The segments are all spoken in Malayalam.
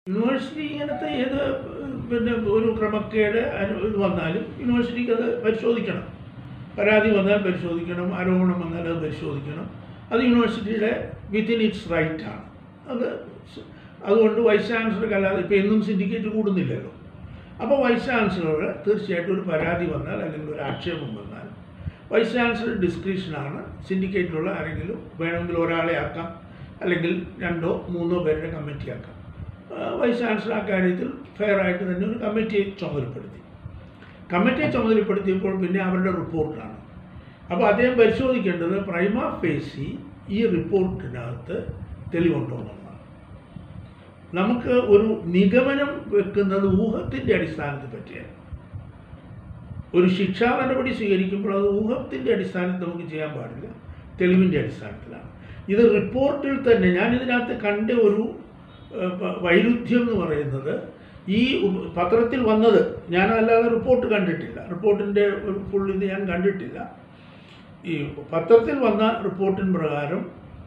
യൂണിവേഴ്സിറ്റി ഇങ്ങനത്തെ ഏത് പിന്നെ ഒരു ക്രമക്കേട് അനു- ഇത് വന്നാലും യൂണിവേഴ്സിറ്റിക്ക് അത് പരിശോധിക്കണം പരാതി വന്നാൽ പരിശോധിക്കണം ആരോപണം വന്നാൽ അത് പരിശോധിക്കണം അത് യൂണിവേഴ്സിറ്റിയുടെ വിത്തിൻ ഇറ്റ്സ് റൈറ്റ് ആണ് അത് സ് അതുകൊണ്ട് വൈസ് ചാൻസലർക്ക് അല്ലാതെ ഇപ്പോൾ എന്നും സിൻഡിക്കേറ്റ് കൂടുന്നില്ലല്ലോ അപ്പോൾ വൈസ് ചാൻസലർ തീർച്ചയായിട്ടും ഒരു പരാതി വന്നാൽ അല്ലെങ്കിൽ ഒരു ആക്ഷേപം വന്നാൽ വൈസ് ചാൻസലർ ഡിസ്ക്രിപ്ഷനാണ് സിൻഡിക്കേറ്റിലുള്ള ആരെങ്കിലും വേണമെങ്കിൽ ഒരാളെ ആക്കാം അല്ലെങ്കിൽ രണ്ടോ മൂന്നോ പേരുടെ കമ്മിറ്റി ആക്കാം ആ, വൈസ് ചാൻസലർ ആ കാര്യത്തിൽ ഫെയർ ആയിട്ട് തന്നെ ഒരു കമ്മിറ്റിയെ ചുമതലപ്പെടുത്തി കമ്മിറ്റിയെ ചുമതലപ്പെടുത്തിയപ്പോൾ പിന്നെ അവരുടെ റിപ്പോർട്ടാണ് അപ്പോൾ അദ്ദേഹം പരിശോധിക്കേണ്ടത് പ്രൈമ ഫേസി ഈ റിപ്പോർട്ടിനകത്ത് തെളിവുണ്ടോ എന്നുള്ളതാണ് നമുക്ക് ഒരു നിഗമനം വെക്കുന്നത് ഊഹത്തിൻ്റെ അടിസ്ഥാനത്തിൽ പറ്റിയാണ് ഒരു ശിക്ഷാ നടപടി സ്വീകരിക്കുമ്പോൾ അത് ഊഹത്തിൻ്റെ അടിസ്ഥാനത്തിൽ നമുക്ക് ചെയ്യാൻ പാടില്ല തെളിവിൻ്റെ അടിസ്ഥാനത്തിലാണ് ഇത് റിപ്പോർട്ടിൽ തന്നെ ഞാൻ ഇതിനകത്ത് കണ്ട ഒരു ഏഹ്, പ- വൈരുദ്ധ്യം എന്ന് പറയുന്നത് ഈ ഉപ- പത്രത്തിൽ വന്നത് ഞാനല്ലാതെ റിപ്പോർട്ട് കണ്ടിട്ടില്ല റിപ്പോർട്ടിൻ്റെ ഒരു ഫുൾ ഇത് ഞാൻ കണ്ടിട്ടില്ല ഈ പത്രത്തിൽ വന്ന റിപ്പോർട്ടിൻ പ്രകാരം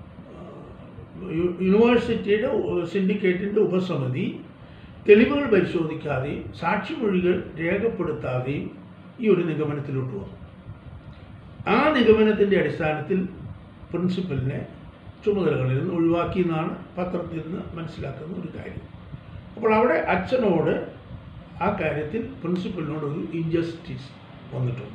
യു- യൂണിവേഴ്സിറ്റിയുടെ സിൻഡിക്കേറ്റിൻ്റെ ഉപസമിതി തെളിവുകൾ പരിശോധിക്കാതെയും സാക്ഷിമൊഴികൾ രേഖപ്പെടുത്താതെയും ഈ ഒരു നിഗമനത്തിലോട്ട് വന്നു ആ നിഗമനത്തിൻ്റെ അടിസ്ഥാനത്തിൽ പ്രിൻസിപ്പലിനെ ചുമതലകളിൽ നിന്ന് ഒഴിവാക്കി എന്നാണ് പത്രത്തിൽ നിന്ന് മനസ്സിലാക്കുന്ന ഒരു കാര്യം അപ്പോൾ അവിടെ അച്ഛനോട് ആ കാര്യത്തിൽ പ്രിൻസിപ്പലിനോട് ഒരു ഇൻജസ്റ്റിസ് വന്നിട്ടുണ്ട്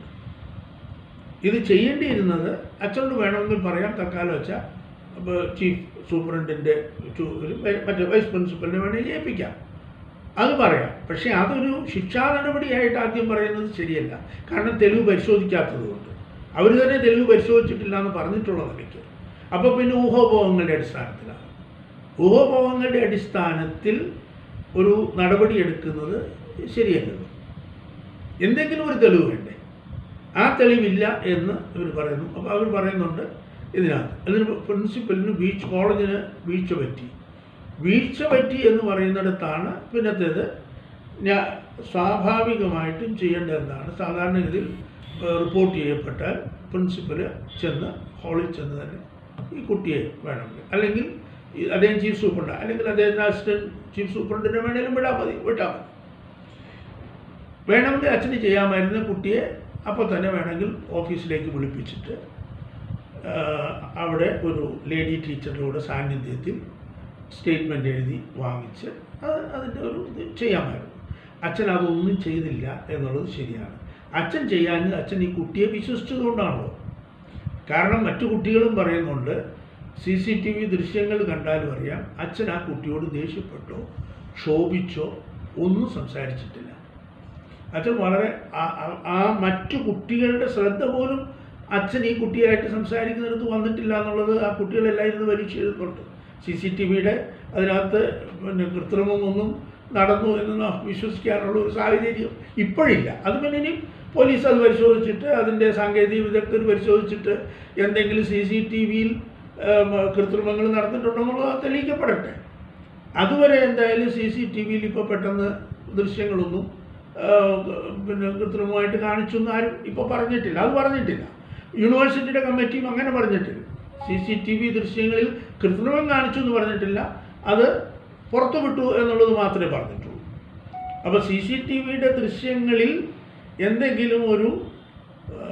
ഇത് ചെയ്യേണ്ടിയിരുന്നത് അച്ഛനോട് വേണമെങ്കിൽ പറയാം തൽക്കാലം വെച്ചാൽ അപ്പോൾ ചീഫ് സൂപ്രണ്ടിൻ്റെ മറ്റേ വൈസ് പ്രിൻസിപ്പലിനെ വേണമെങ്കിൽ ഏൽപ്പിക്കാം അത് പറയാം പക്ഷേ അതൊരു ശിക്ഷാ നടപടിയായിട്ട് ആദ്യം പറയുന്നത് ശരിയല്ല കാരണം തെളിവ് പരിശോധിക്കാത്തത് കൊണ്ട് അവർ തന്നെ തെളിവ് പരിശോധിച്ചിട്ടില്ല എന്ന് പറഞ്ഞിട്ടുള്ള നിലയ്ക്ക് അപ്പോൾ പിന്നെ ഊഹോപഭവങ്ങളുടെ അടിസ്ഥാനത്തിലാണ് ഊഹോപഭവങ്ങളുടെ അടിസ്ഥാനത്തിൽ ഒരു നടപടി എടുക്കുന്നത് ശരിയല്ലല്ലോ എന്തെങ്കിലും ഒരു തെളിവ് വേണ്ടേ ആ തെളിവില്ല എന്ന് ഇവർ പറയുന്നു അപ്പോൾ അവർ പറയുന്നുണ്ട് ഇതിനകത്ത് അതിന് പ്രിൻസിപ്പലിന് ബീച്ച് കോളേജിന് വീഴ്ച പറ്റി വീഴ്ച പറ്റി എന്ന് പറയുന്നിടത്താണ് പിന്നത്തേത് ഞാൻ സ്വാഭാവികമായിട്ടും ചെയ്യേണ്ടതെന്നാണ് സാധാരണഗതിയിൽ ഏഹ്, റിപ്പോർട്ട് ചെയ്യപ്പെട്ടാൽ പ്രിൻസിപ്പൽ ചെന്ന് ഹാളിൽ ചെന്ന് തന്നെ ഈ കുട്ടിയെ വേണമെങ്കിൽ അല്ലെങ്കിൽ ഈ അദ്ദേഹം ചീഫ് സൂപ്രണ്ട് അല്ലെങ്കിൽ അദ്ദേഹത്തിൻ്റെ അസിസ്റ്റൻറ്റ് ചീഫ് സൂപ്രണ്ടിനെ വേണമെങ്കിലും വിടാൻ മതി വിട്ടാൽ മതി വേണമെങ്കിൽ അച്ഛന് ചെയ്യാമായിരുന്ന കുട്ടിയെ അപ്പോൾ തന്നെ വേണമെങ്കിൽ ഓഫീസിലേക്ക് വിളിപ്പിച്ചിട്ട് ആ, അവിടെ ഒരു ലേഡി ടീച്ചറുടെ കൂടെ സാന്നിധ്യത്തിൽ സ്റ്റേറ്റ്മെൻ്റ് എഴുതി വാങ്ങിച്ച് അത് അതിൻ്റെ ഒരു ഇത് ചെയ്യാമായിരുന്നു അച്ഛൻ അതൊന്നും ചെയ്തില്ല എന്നുള്ളത് ശരിയാണ് അച്ഛൻ ചെയ്യാൻ അച്ഛൻ ഈ കുട്ടിയെ വിശ്വസിച്ചതുകൊണ്ടാണല്ലോ കാരണം മറ്റു കുട്ടികളും പറയുന്നുണ്ട് സി സി ടി വി ദൃശ്യങ്ങൾ കണ്ടാലും അറിയാം അച്ഛൻ ആ കുട്ടിയോട് ദേഷ്യപ്പെട്ടോ ക്ഷോഭിച്ചോ ഒന്നും സംസാരിച്ചിട്ടില്ല അച്ഛൻ വളരെ ആ- ആ- ആ മറ്റു കുട്ടികളുടെ ശ്രദ്ധ പോലും അച്ഛൻ ഈ കുട്ടിയായിട്ട് സംസാരിക്കുന്നിടത്ത് വന്നിട്ടില്ല എന്നുള്ളത് ആ കുട്ടികളെല്ലാം ഇരുന്ന് പരീക്ഷ എഴുതുന്നുണ്ട് സി സി ടി വിയുടെ അതിനകത്ത് പിന്നെ കൃത്രിമമൊന്നും നടന്നു എന്ന് ന- വിശ്വസിക്കാനുള്ള ഒരു സാഹചര്യം ഇപ്പോഴില്ല അത് പിന്നെ ഇനി പോലീസ് അത് പരിശോധിച്ചിട്ട് അതിൻ്റെ സാങ്കേതിക വിദഗ്ധർ പരിശോധിച്ചിട്ട് എന്തെങ്കിലും സി സി ടി വിയിൽ കൃത്രിമങ്ങൾ നടന്നിട്ടുണ്ടോ എന്നുള്ളത് തെളിയിക്കപ്പെടട്ടെ അതുവരെ എന്തായാലും സി സി ടി വിയിൽ ഇപ്പോൾ പെട്ടെന്ന് ദൃശ്യങ്ങളൊന്നും ആ, പിന്നെ കൃത്രിമമായിട്ട് കാണിച്ചു എന്ന് ആരും ഇപ്പോൾ പറഞ്ഞിട്ടില്ല അത് പറഞ്ഞിട്ടില്ല യൂണിവേഴ്സിറ്റിയുടെ കമ്മിറ്റിയും അങ്ങനെ പറഞ്ഞിട്ടില്ല സി സി ടി വി ദൃശ്യങ്ങളിൽ കൃത്രിമം കാണിച്ചു എന്ന് പറഞ്ഞിട്ടില്ല അത് പുറത്തു വിട്ടു എന്നുള്ളത് മാത്രമേ പറഞ്ഞിട്ടുള്ളൂ അപ്പോൾ സി സി ടി വിയുടെ ദൃശ്യങ്ങളിൽ എന്തെങ്കിലും ഒരു ആ,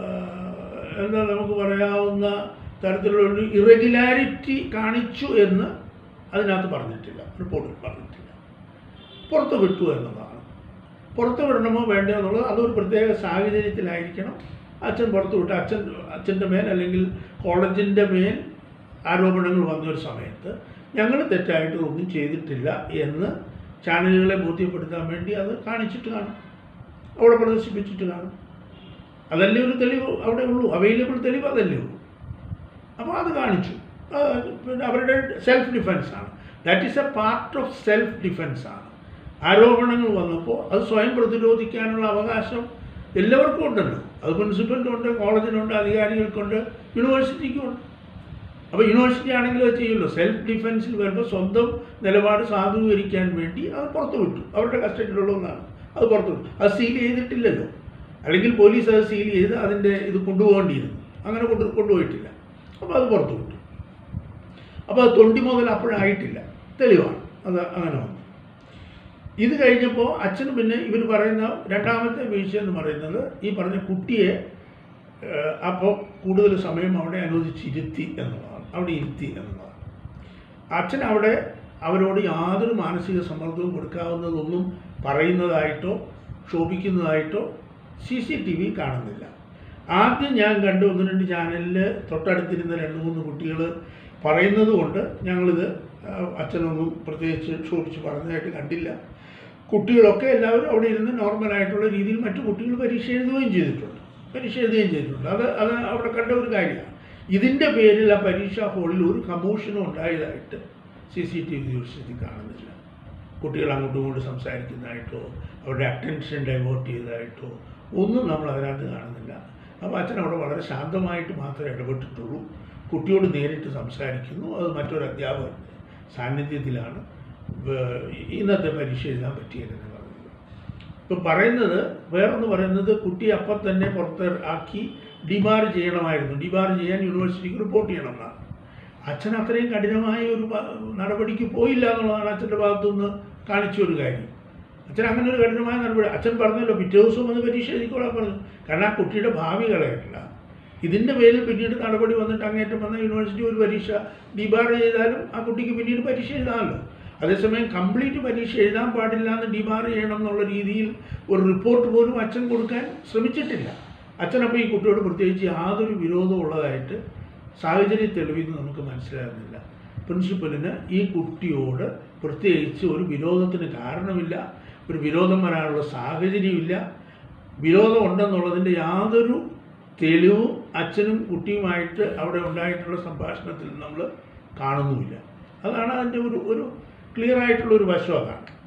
എന്താ നമുക്ക് പറയാവുന്ന തരത്തിലുള്ള ഒരു ഇറഗുലാരിറ്റി കാണിച്ചു എന്ന് അതിനകത്ത് പറഞ്ഞിട്ടില്ല റിപ്പോർട്ടിൽ പറഞ്ഞിട്ടില്ല പുറത്ത് വിട്ടു എന്നതാണ് പുറത്ത് വിടണമോ വേണ്ടയോ എന്നുള്ളത് അതൊരു പ്രത്യേക സാഹചര്യത്തിലായിരിക്കണം അച്ഛൻ പുറത്ത് വിട്ട് അച്ഛൻ അച്ഛൻ്റെ മേൽ അല്ലെങ്കിൽ കോളേജിൻ്റെ മേൽ ആരോപണങ്ങൾ വന്നൊരു സമയത്ത് ഞങ്ങൾ തെറ്റായിട്ട് ഒന്നും ചെയ്തിട്ടില്ല എന്ന് ചാനലുകളെ ബോധ്യപ്പെടുത്താൻ വേണ്ടി അത് കാണിച്ചിട്ട് കാണും അവിടെ പ്രദർശിപ്പിച്ചിട്ട് കാണും അതല്ലേ ഒരു തെളിവ് അവിടെ ഉള്ളൂ അവൈലബിൾ തെളിവ് അതല്ലേ ഉള്ളൂ അപ്പോൾ അത് കാണിച്ചു ആ, പിന്നെ അവരുടെ സെൽഫ് ഡിഫെൻസാണ് that is a part of self ഡിഫെൻസാണ് ആരോപണങ്ങൾ വന്നപ്പോൾ അത് സ്വയം പ്രതിരോധിക്കാനുള്ള അവകാശം എല്ലാവർക്കും ഉണ്ടല്ലോ അത് പ്രിൻസിപ്പലിനുണ്ട് കോളേജിനുണ്ട് അധികാരികൾക്കുണ്ട് യൂണിവേഴ്സിറ്റിക്കും ഉണ്ട് അപ്പോൾ യൂണിവേഴ്സിറ്റി ആണെങ്കിലും അത് ചെയ്യുമല്ലോ സെൽഫ് ഡിഫെൻസിൽ വരുമ്പോൾ സ്വന്തം നിലപാട് സാധൂകരിക്കാൻ വേണ്ടി അത് പുറത്തു വിട്ടു അവരുടെ കസ്റ്റഡിയിലുള്ള ഒന്നാണ് അത് പുറത്തു വിട്ടു അത് സീൽ ചെയ്തിട്ടില്ലല്ലോ അല്ലെങ്കിൽ പോലീസ് അത് സീൽ ചെയ്ത് അതിൻ്റെ ഇത് കൊണ്ടുപോകേണ്ടിയിരുന്നു അങ്ങനെ കൊണ്ട് കൊണ്ടുപോയിട്ടില്ല അപ്പോൾ അത് പുറത്തു വിട്ടു അപ്പോൾ അത് തൊണ്ടി മുതൽ അപ്പോഴായിട്ടില്ല തെളിവാണ് അത് അങ്ങനെ വന്നു ഇത് കഴിഞ്ഞപ്പോൾ അച്ഛന് പിന്നെ ഇവർ പറയുന്ന രണ്ടാമത്തെ വീഴ്ച എന്ന് പറയുന്നത് ഈ പറഞ്ഞ കുട്ടിയെ അപ്പോൾ കൂടുതൽ സമയം അവിടെ അനുവദിച്ചിരുത്തി എന്നുള്ളതാണ് അവിടെ ഇരുത്തി എന്നുള്ളതാണ് അച്ഛൻ അവിടെ അവരോട് യാതൊരു മാനസിക സമ്മർദ്ദവും കൊടുക്കാവുന്നതൊന്നും പറയുന്നതായിട്ടോ ക്ഷോഭിക്കുന്നതായിട്ടോ സി സി ടി വി കാണുന്നില്ല ആദ്യം ഞാൻ കണ്ട ഒന്ന് രണ്ട് ചാനലിൽ തൊട്ടടുത്തിരുന്ന രണ്ട് മൂന്ന് കുട്ടികൾ പറയുന്നത് കൊണ്ട് ഞങ്ങളിത് ആ, അച്ഛനൊന്നും പ്രത്യേകിച്ച് ക്ഷോഭിച്ച് പറഞ്ഞതായിട്ട് കണ്ടില്ല കുട്ടികളൊക്കെ എല്ലാവരും അവിടെ ഇരുന്ന് നോർമലായിട്ടുള്ള രീതിയിൽ മറ്റു കുട്ടികൾ പരീക്ഷ എഴുതുകയും ചെയ്തിട്ടുണ്ട് പരീക്ഷ എഴുതുകയും ചെയ്തിട്ടുണ്ട് അത് അത് അവിടെ കണ്ട ഒരു കാര്യമാണ് ഇതിൻ്റെ പേരിൽ ആ പരീക്ഷാ ഹാളിൽ ഒരു കമോഷനും ഉണ്ടായതായിട്ട് സി സി ടി വി ദൃശ്യത്തിൽ കാണുന്നില്ല കുട്ടികൾ അങ്ങോട്ടും ഇങ്ങോട്ടും സംസാരിക്കുന്നതായിട്ടോ അവരുടെ അറ്റൻഷൻ ഡൈവേർട്ട് ചെയ്തതായിട്ടോ ഒന്നും നമ്മൾ അതിനകത്ത് കാണുന്നില്ല അപ്പോൾ അച്ഛൻ അവിടെ വളരെ ശാന്തമായിട്ട് മാത്രമേ ഇടപെട്ടിട്ടുള്ളൂ കുട്ടിയോട് നേരിട്ട് സംസാരിക്കുന്നു അത് മറ്റൊരു അധ്യാപകൻ്റെ സാന്നിധ്യത്തിലാണ് വേ- ഇന്നത്തെ പരീക്ഷ എഴുതാൻ പറ്റിയതെന്ന് പറയുന്നത് ഇപ്പം പറയുന്നത് വേറൊന്ന് പറയുന്നത് കുട്ടി അപ്പം തന്നെ പുറത്ത് ആക്കി ഡിബാർ ചെയ്യണമായിരുന്നു ഡിബാർ ചെയ്യാൻ യൂണിവേഴ്സിറ്റിക്ക് റിപ്പോർട്ട് ചെയ്യണമെന്നാണ് അച്ഛൻ അത്രയും കഠിനമായ ഒരു പ- നടപടിക്ക് പോയില്ല എന്നുള്ളതാണ് അച്ഛൻ്റെ ഭാഗത്തുനിന്ന് കാണിച്ച ഒരു കാര്യം അച്ഛൻ അങ്ങനെ ഒരു കഠിനമായ നടപടി അച്ഛൻ പറഞ്ഞല്ലോ പിറ്റേ ദിവസം വന്ന് പരീക്ഷ എഴുതിക്കോളാൻ പറഞ്ഞു കാരണം ആ കുട്ടിയുടെ ഭാവി കളയട്ടില്ല ഇതിൻ്റെ പേരിൽ പിന്നീട് നടപടി വന്നിട്ട് അങ്ങേറ്റം വന്ന യൂണിവേഴ്സിറ്റി ഒരു പരീക്ഷ ഡിബാർ ചെയ്താലും ആ കുട്ടിക്ക് പിന്നീട് പരീക്ഷ എഴുതാമല്ലോ അതേസമയം കംപ്ലീറ്റ് പരീക്ഷ എഴുതാൻ പാടില്ല എന്ന് ഡിബാർ ചെയ്യണം എന്നുള്ള രീതിയിൽ ഒരു റിപ്പോർട്ട് പോലും അച്ഛൻ കൊടുക്കാൻ ശ്രമിച്ചിട്ടില്ല അച്ഛനപ്പോൾ ഈ കുട്ടിയോട് പ്രത്യേകിച്ച് യാതൊരു വിരോധവും ഉള്ളതായിട്ട് സാഹചര്യ തെളിവിൽ നിന്ന് നമുക്ക് മനസ്സിലാകുന്നില്ല പ്രിൻസിപ്പലിന് ഈ കുട്ടിയോട് പ്രത്യേകിച്ച് ഒരു വിരോധത്തിന് കാരണമില്ല ഒരു വിരോധം വരാനുള്ള സാഹചര്യമില്ല വിരോധം ഉണ്ടെന്നുള്ളതിൻ്റെ യാതൊരു തെളിവും അച്ഛനും കുട്ടിയുമായിട്ട് അവിടെ ഉണ്ടായിട്ടുള്ള സംഭാഷണത്തിൽ നമ്മൾ കാണുന്നുമില്ല അതാണ് അതിൻ്റെ ഒരു ഒരു ക്ലിയർ ആയിട്ടുള്ള ഒരു വശം അതാണ്